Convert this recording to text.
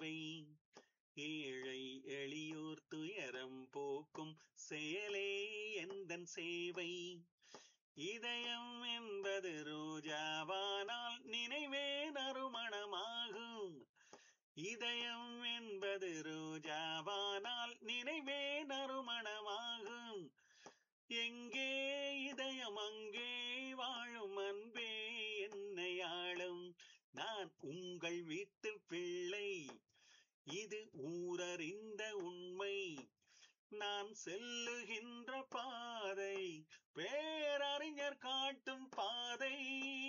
சேவை ஏழை எளியோர் துயரம் போக்கும் செயலே எந்தன் சேவை இதயம் என்பது ரோஜாவானால் நினைவே நறுமணமாகும் இதயம் என்பது ரோஜாவானால் நினைவே நறுமணமாகும் எங்கே இதயம் அங்கே வாழும் அன்பே என்னை ஆளும் நான் உங்கள் வீட்டு பிள்ளை இது ஊரறிந்த உண்மை நான் செல்லுகின்ற பாதை பேரறிஞர் காட்டும் பாதை